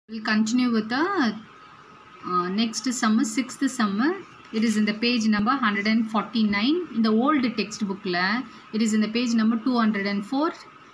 We'll continue with the uh, next sum, sixth sum. It is in the page number 149. In the old textbook, la, it is in the page number 204,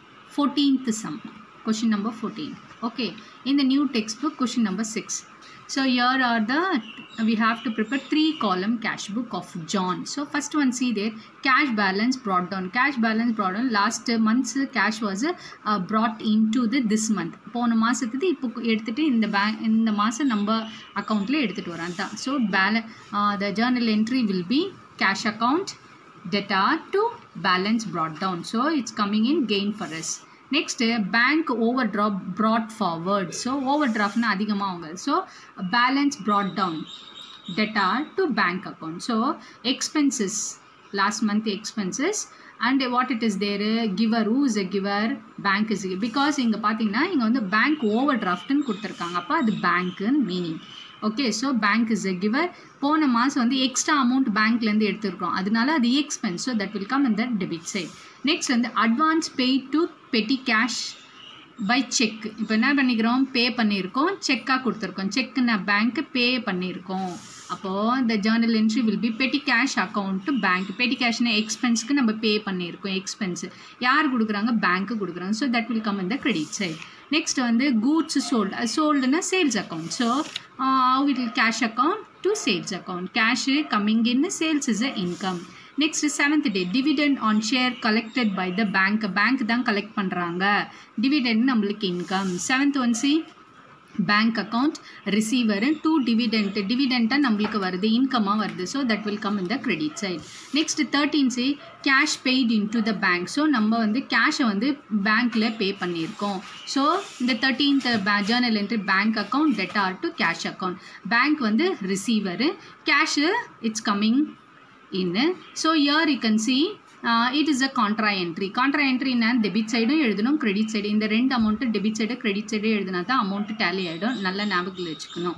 14th sum. Question number 14. Okay. In the new textbook, question number 6. So here are the, we have to prepare three column cash book of John. So first one see there, cash balance brought down. Cash balance brought down. Last month's cash was uh, brought into the this month. போன மாதத்துக்கு இப்போ எடுத்துகிட்டு இந்த bank இந்த மாதம் நம்ம அக்கௌண்ட்டில் எடுத்துகிட்டு வரோம் தான் ஸோ பேல the journal entry will be cash account debtor to balance brought down. So it's coming in gain for us. Next bank overdraft brought forward so over டிராஃப்ட்னா அதிகமாக அவங்க so balance brought down debtor to bank account so expenses last month expenses and what it is there giver who is a giver bank is because இங்கே பார்த்தீங்கன்னா இங்கே வந்து bank over டிராஃப்ட்னு கொடுத்துருக்காங்க அப்போ அது பேங்க்குன்னு meaning okay so bank is a giver போன மாதம் வந்து எக்ஸ்ட்ரா அமௌண்ட் பேங்க்லேருந்து எடுத்துருக்கோம் அதனால அது expense so that will come in the debit side next வந்து advance pay to petty cash by cheque இப்போ என்ன பண்ணிக்கிறோம் பே பண்ணியிருக்கோம் செக்காக கொடுத்துருக்கோம் செக்குன்னு பேங்க்கு பே பண்ணியிருக்கோம் அப்போது இந்த journal entry will be petty cash account to bank petty கேஷ்னா எக்ஸ்பென்ஸ்க்கு நம்ம பே பண்ணியிருக்கோம் எக்ஸ்பென்ஸ் யார் கொடுக்குறாங்க பேங்க்கு கொடுக்குறாங்க ஸோ தட் வில் கம் இந்த கிரெடிட் சைட் நெக்ஸ்ட் வந்து கூட்ஸ் சோல்டு சோல்டுனா sales account so how it cash account to sales account cash coming in sales is a income next seventh day dividend on share collected by the bank bank தான் collect பண்ணுறாங்க dividend நம்மளுக்கு income seventh one see bank account receiver to dividend டிவிடெண்ட்டாக நம்மளுக்கு வருது இன்கமாக வருது so that will come in the credit side next thirteen see cash paid in to the bank so நம்ம வந்து கேஷை வந்து பேங்க்கில் பே பண்ணியிருக்கோம் ஸோ இந்த thirteenth journal entry bank account debtor to cash account bank வந்து ரிசீவரு கேஷு இட்ஸ் கம்மிங் இன்னு so here you can see it is a contra entry contra என்ட்ரினா டெபிட் சைடும் எழுதணும் கிரெடிட் சைடு இந்த ரெண்டு amount debit side credit side எழுதினா தான் amount tally ஆகிடும் நல்ல ஞாபகத்தில் வச்சுக்கணும்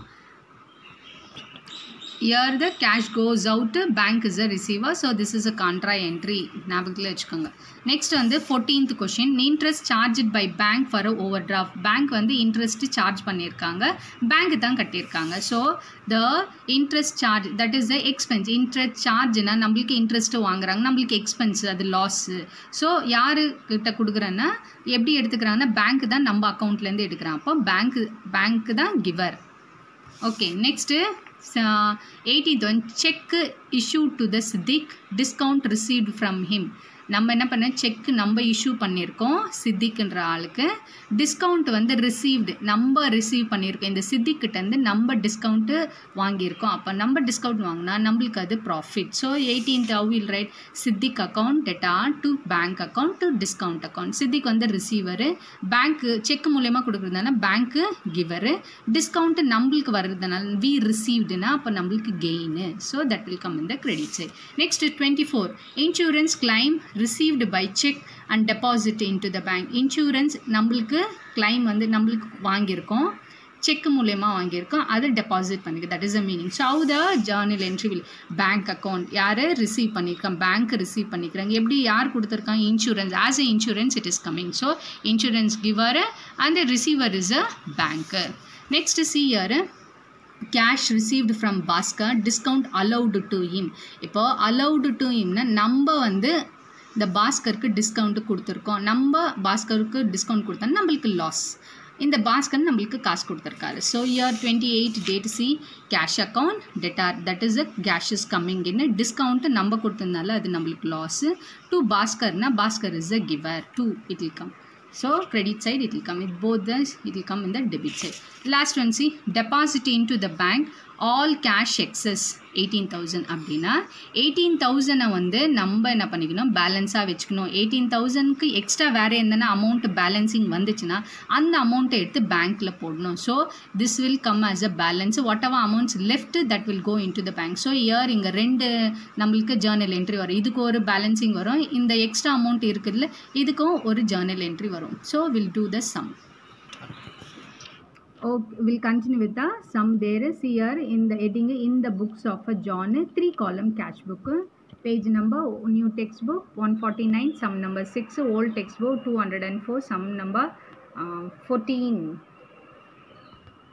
here the cash goes out bank is a receiver so this is a contra entry ஞாபகத்தில் வச்சுக்கோங்க நெக்ஸ்ட் வந்து fourteenth question interest charge by bank for overdraft bank வந்து இன்ட்ரெஸ்ட் சார்ஜ் பண்ணியிருக்காங்க பேங்க் தான் கட்டியிருக்காங்க so the interest charge that is the expense interest சார்ஜ்னா நம்மளுக்கு interest வாங்குறாங்க நம்மளுக்கு எக்ஸ்பென்ஸ் அது லாஸு ஸோ யாரு கிட்ட கொடுக்குறேன்னா எப்படி எடுத்துக்கிறாங்கன்னா பேங்க் தான் நம்ம அக்கௌண்ட்லேருந்து எடுக்கிறான் அப்போ பேங்க் பேங்க் தான் giver okay next eighteenth one cheque issue to the Siddiq discount received from him நம்ம என்ன பண்ண செக் நம்ம இஷ்யூ பண்ணியிருக்கோம் சித்திக்குன்ற ஆளுக்கு டிஸ்கவுண்ட் வந்து ரிசீவ்டு நம்ம ரிசீவ் பண்ணியிருக்கோம் இந்த சித்திக்கிட்டேருந்து நம்ம டிஸ்கவுண்ட்டு வாங்கியிருக்கோம் அப்போ நம்ம டிஸ்கவுண்ட் வாங்கினா நம்மளுக்கு அது profit so eighteenth how will write Siddiq account debtor to bank account to discount account Siddiq வந்து ரிசீவரு பேங்க்கு செக் மூலயமா கொடுக்குறதுனால பேங்க்கு கிவரு டிஸ்கவுண்ட்டு நம்மளுக்கு வர்றதுனால வி ரிசீவ்டுனா அப்போ நம்மளுக்கு gain so that will come இந்த credit side next twenty four insurance claim received by cheque and deposit in to the bank insurance நம்மளுக்கு கிளைம் வந்து நம்மளுக்கு வாங்கியிருக்கோம் செக் மூலயமா வாங்கியிருக்கோம் அதை டெபாசிட் பண்ணிக்க that is a meaning so how the journal entry will bank account யார் receive பண்ணியிருக்காங்க பேங்க் ரிசீவ் பண்ணிக்கிறாங்க எப்படி யார் கொடுத்துருக்காங்க insurance as a insurance it is coming so insurance giver and receiver is a பேங்க்கு next see here cash received from Bhaskar discount allowed to him இப்போ allowed to Imnah நம்ம வந்து இந்த பாஸ்கருக்கு டிஸ்கவுண்ட்டு கொடுத்துருக்கோம் நம்ம பாஸ்கருக்கு டிஸ்கவுண்ட் கொடுத்தா நம்மளுக்கு லாஸ் இந்த பாஸ்கர் நம்மளுக்கு காசு கொடுத்துருக்காரு so here twenty eight date see cash account debtor that is a cash is coming இன்னு டிஸ்கவுண்ட்டு நம்ம கொடுத்ததுனால அது நம்மளுக்கு லாஸு டூ பாஸ்கர்னா Bhaskar is a giver to it will come so credit side it will come with both the it will come in the debit side last one see deposit into the bank all cash excess eighteen thousand அப்படின்னா eighteen தௌசண்டை வந்து நம்ம என்ன பண்ணிக்கணும் பேலன்ஸாக வச்சுக்கணும் eighteen தௌசண்ட்க்கு extra வேறு எந்தனா amount balancing வந்துச்சுன்னா அந்த அமௌண்ட்டை எடுத்து பேங்க்கில் போடணும் so this will come as a balance whatever amounts left that will go in to the bank so here இங்கே ரெண்டு நம்மளுக்கு ஜேர்னல் என்ட்ரி வரும் இதுக்கு ஒரு பேலன்சிங் வரும் இந்த எக்ஸ்ட்ரா அமௌண்ட் இருக்குதுல்ல இதுக்கும் ஒரு ஜேர்னல் என்ட்ரி வரும் so will do the sum Okay, we'll continue with the sum. There is here in the heading in the books of a John, three column cash book. Page number new textbook 149, sum number 6, old textbook 204, sum number uh, 14.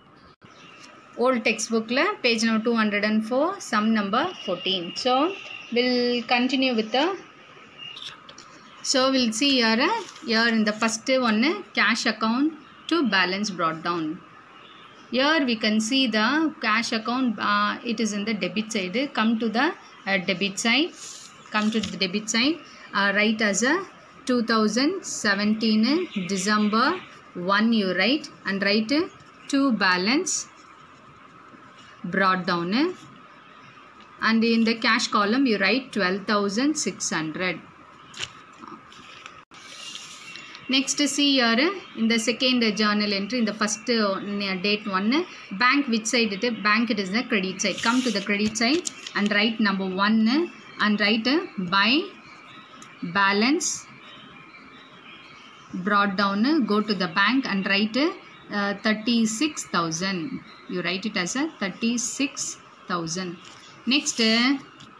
old textbook la page number 204 sum number 14 so we'll continue with the so we'll see here uh, here in the first one uh, cash account to balance brought down here we can see the cash account uh, it is in the debit side come to the uh, debit side come to the debit side uh, write as a 2017 december 1 you write and write uh, to balance brought down uh, and in the cash column you write 12600 next see here in the second journal entry in the first uh, date one bank which side it bank it is the credit side come to the credit side and write number one and write uh, by balance brought down uh, go to the bank and write uh, 36000 you write it as a 36000 next uh,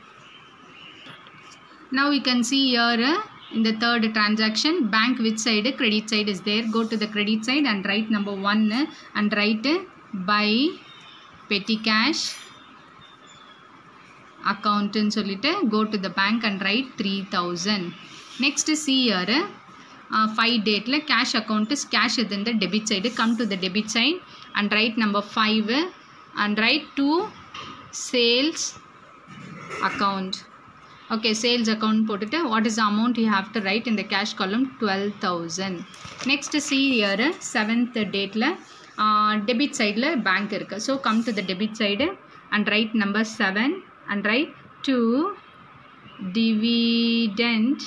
now we can see here uh, in the third transaction bank which side credit side is there go to the credit side and write number one uh, and write uh, by petty cash account ன்னு சொல்லிட்டு go to the bank and write 3000 next see here uh, 5 dateல cash account is cash is in the debit side come to the debit side and write number 5 and write to sales account okay sales account போட்டுட்டு what is the amount you have to write in the cash column 12000 next see here seventh dateல uh, debit sideல bank இருக்கு so come to the debit side and write number 7 and write to dividend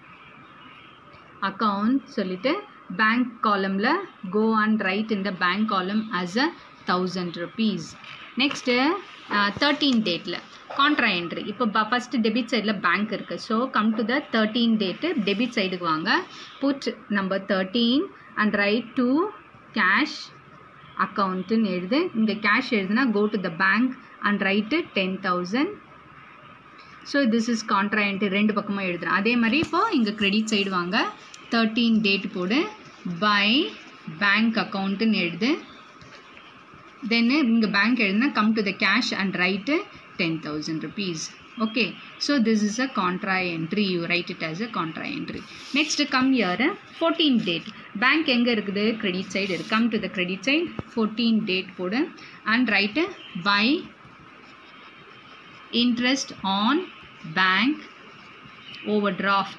account சொல்லிட்டு bank காலமில் go and write இந்த bank column as a thousand rupees next thirteen டேட்டில் contra entry இப்போ first debit சைடில் bank இருக்குது so come to the thirteen date debit சைடுக்கு வாங்க put number thirteen and write to cash அக்கௌண்ட்டுன்னு எழுது இங்கே கேஷ் எழுதுனா go to the bank and write ten thousand so this is contra entry ரெண்டு பக்கமும் எழுதுறேன் அதே மாதிரி இப்போது இங்கே கிரெடிட் சைடு வாங்க தேர்ட்டீன் டேட் போடு பை பேங்க் அக்கௌண்ட்டுன்னு எழுது தென்னு இங்கே பேங்க் எழுதுனா come to the cash and write ten thousand rupees okay so this is a contra entry you write it as a contra entry next come here fourteen date bank எங்கே இருக்குது credit side இருக்கு come to the credit side fourteen date போடு and write by interest on bank overdraft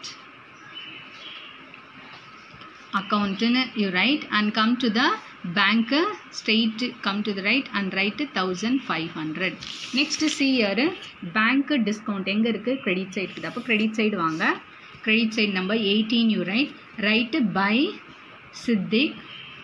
account you write and come to the bank straight come to the right and write 1500 next see here bank discount எங்க இருக்கு credit side இருக்குது அப்போ credit side வாங்க credit side number 18 you write write by Siddique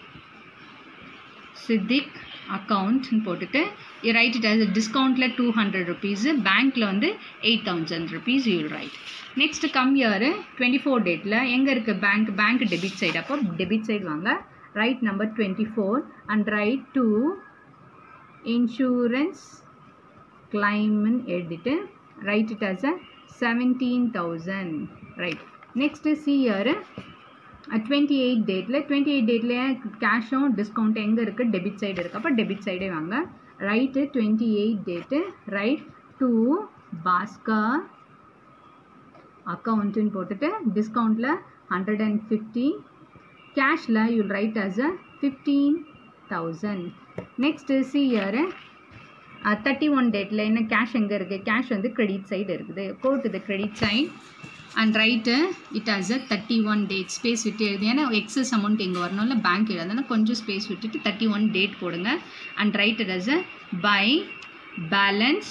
Siddiq அக்கௌண்ட்னு போட்டுட்டு you write it as டிஸ்கவுண்ட்டில் two hundred rupees பேங்க்கில் வந்து eight thousand rupees you write next come here twenty four டேட்டில் எங்கே இருக்குது பேங்க் பேங்க் டெபிட் சைடு அப்போ டெபிட் சைடு வாங்க write number twenty four and write to insurance கிளைம்னு எழுதிட்டு write it as a seventeen thousand write next see here twenty eight டேட்டில் twenty eight டேட்டில் கேஷும் டிஸ்கவுண்ட் எங்கே இருக்குது டெபிட் சைடு இருக்குது அப்போ டெபிட் சைடே வாங்க write twenty eight date write to Bhaskar அக்கௌண்ட்டுன்னு போட்டுட்டு டிஸ்கவுண்ட்டில் ஹண்ட்ரட் அண்ட் ஃபிஃப்டி கேஷில் you'll write as a fifteen thousand next see here thirty one டேட்டில் என்ன கேஷ் எங்கே இருக்குது கேஷ் வந்து கிரெடிட் சைடு இருக்குது go to the credit side and write it as a thirty one date space விட்டு எழுதி ஏன்னா எக்ஸஸ் அமௌண்ட் இங்கே வரணும்ல பேங்க் எழுதுனா கொஞ்சம் ஸ்பேஸ் விட்டுட்டு தேர்ட்டி ஒன் டேட் போடுங்க and write it as a by balance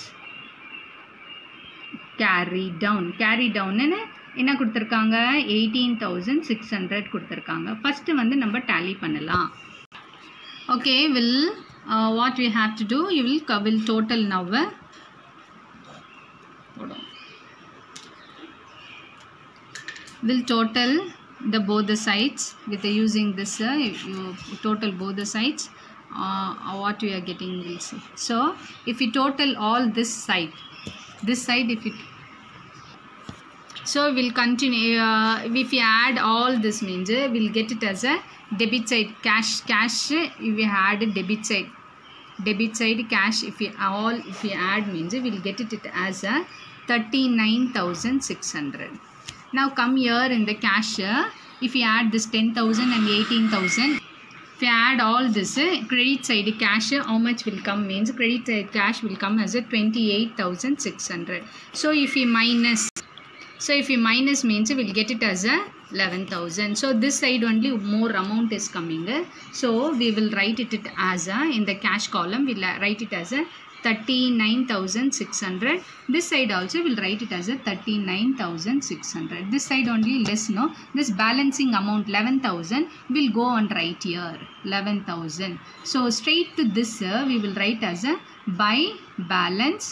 carry down carry டவுன்னு என்ன கொடுத்துருக்காங்க எயிட்டீன் தௌசண்ட் சிக்ஸ் ஹண்ட்ரட் கொடுத்துருக்காங்க ஃபஸ்ட்டு வந்து நம்ம டேலி பண்ணலாம் okay will what we have to do you will will total now போடும் will total the both the sides with the using this uh, if you total both the sides uh, what we are getting we'll see so if you total all this side this side if it so we'll continue uh, if you add all this means uh, we'll get it as a debit side cash cash uh, if we add a debit side debit side cash if we all if we add means we'll get it as a 39600 now come here in the cash if you add this 10000 and 18000 if you add all this uh, credit side cash uh, how much will come means credit side cash will come as a 28600 so if you minus so if you minus means we'll get it as a 11000 so this side only more amount is coming so we will write it as a in the cash column we'll write it as a 39600 this side also we'll write it as a 39600 this side only less no this balancing amount 11000 will go and write here 11000 so straight to this uh, we will write as a by balance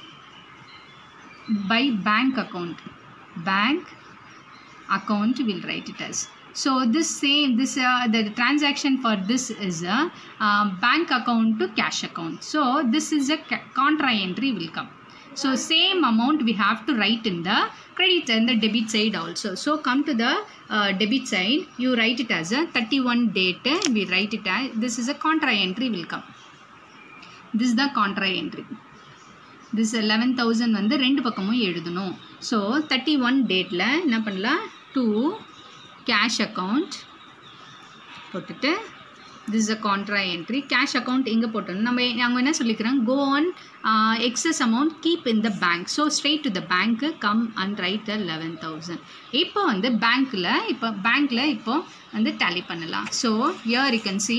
by bank account bank account will write it as so this same this uh, the transaction for this is a uh, bank account to cash account so this is a ca- contra entry will come so same amount we have to write in the credit and the debit side also so come to the uh, debit side you write it as a 31 date we write it as this is a contra entry will come this is the contra entry this eleven thousand வந்து ரெண்டு பக்கமும் எழுதணும் so thirty one டேட்டில் என்ன பண்ணலாம் to cash account போட்டுட்டு this a contra entry cash account எங்கே போட்டணும் நம்ம அவங்க என்ன சொல்லிக்கிறாங்க go on excess amount keep in the bank so straight to the பேங்க்கு come and write the eleven thousand இப்போ வந்து பேங்க்கில் இப்போ பேங்க்கில் இப்போ வந்து டேலி பண்ணலாம் so here you can see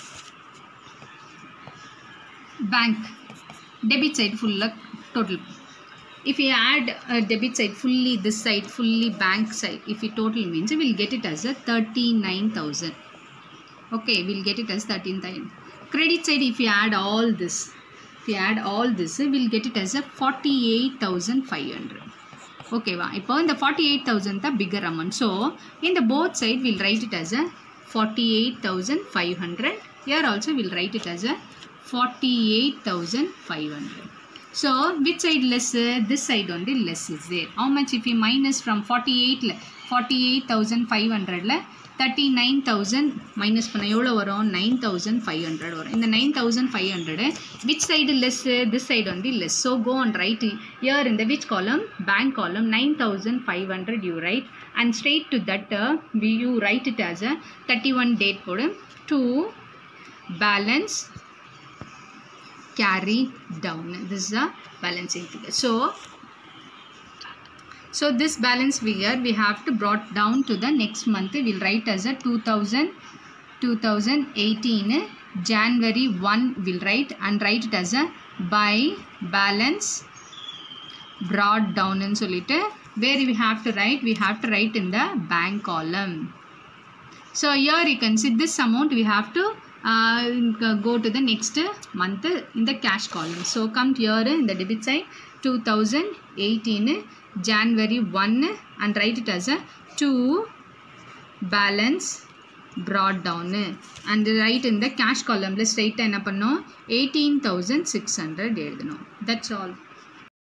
bank debit side full uh, total if you add a debit side fully this side fully bank side if you total means we'll get it as a 39000 okay we'll get it as 13000 credit side if you add all this if you add all this we'll get it as a 48500 ஓகேவா இப்போ இந்த forty eight thousand தான் figure amount so இந்த both side will write it as a forty eight thousand five hundred here also will write it as a 48,500. So, which side less? This side only less is there. How much if you minus from 48, 48,500, 39,000 minus பண்ண எவ்வளோ வரும் 9,500 வரும் இந்த 9,500 which side less this side only less so go and write here in the which column bank column 9,500 you write and straight to that uh, you write it as a 31 date போடு to balance carry down this is a balancing figure so so this balance figure we have to brought down to the next month we'll write as a 2000 2018 january 1 we'll write and write it as a by balance brought down and சொல்லிட்டு where we have to write we have to write in the bank column so here you can see this amount we have to uh, go to the next month in the cash column. So come here in the debit side 2018 January 1 and write it as a 2 balance brought down and write in the cash column let's write என்ன பண்ணோம் 18600 எழுதணும் that's all